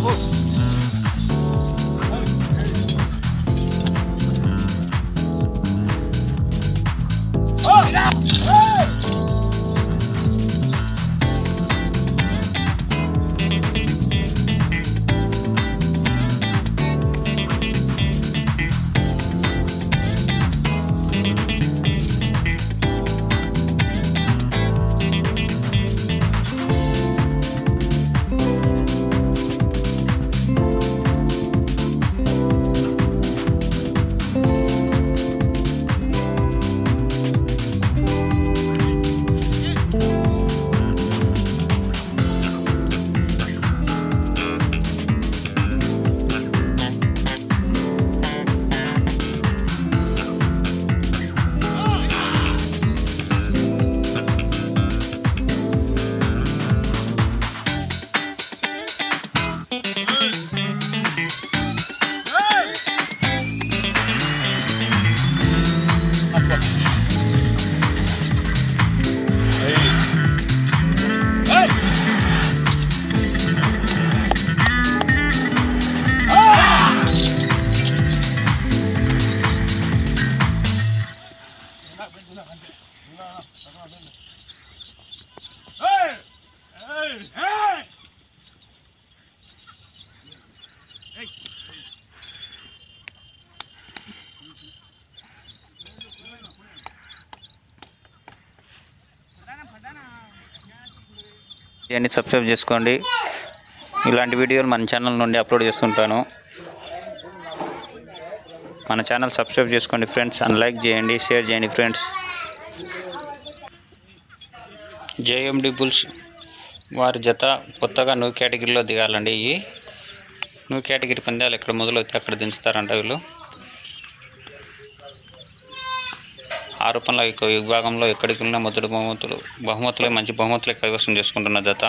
బాబు ఇవన్నీ సబ్స్క్రైబ్ చేసుకోండి ఇలాంటి వీడియోలు మన ఛానల్ నుండి అప్లోడ్ చేస్తుంటాను మన ఛానల్ సబ్స్క్రైబ్ చేసుకోండి ఫ్రెండ్స్ అండ్ లైక్ చేయండి షేర్ చేయండి ఫ్రెండ్స్ జేఎండి బుల్స్ వారి జత కొత్తగా న్యూ కేటగిరీలో దిగాలండి ఈ న్యూ కేటగిరీ పందాలు ఎక్కడ మొదలవుతే అక్కడ దించుతారంట వీళ్ళు ఆరోపణల యొక్క విభాగంలో ఎక్కడికి వెళ్ళినా మొదటి బహుమతులు బహుమతులే మంచి బహుమతులే కైవసం చేసుకుంటున్న జత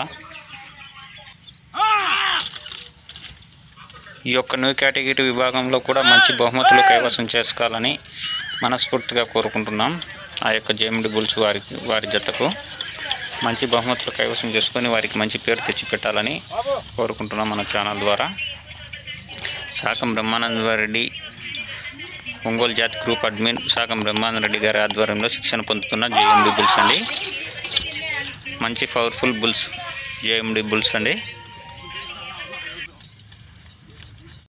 ఈ యొక్క న్యూ కేటగిరీ విభాగంలో కూడా మంచి బహుమతులు కైవసం చేసుకోవాలని మనస్ఫూర్తిగా కోరుకుంటున్నాం ఆ యొక్క జేమిడి బుల్స్ వారికి వారి జతకు మంచి బహుమతులు కైవసం చేసుకొని వారికి మంచి పేరు తెచ్చిపెట్టాలని కోరుకుంటున్నాం మన ఛానల్ ద్వారా శాఖం బ్రహ్మానందరెడ్డి ఒంగోలు జాతి గ్రూప్ అడ్మిన్ శాఖం బ్రహ్మానందరెడ్డి గారి ఆధ్వర్యంలో శిక్షణ పొందుతున్న జేఎండి బుల్స్ అండి మంచి పవర్ఫుల్ బుల్స్ జేఎండి బుల్స్ అండి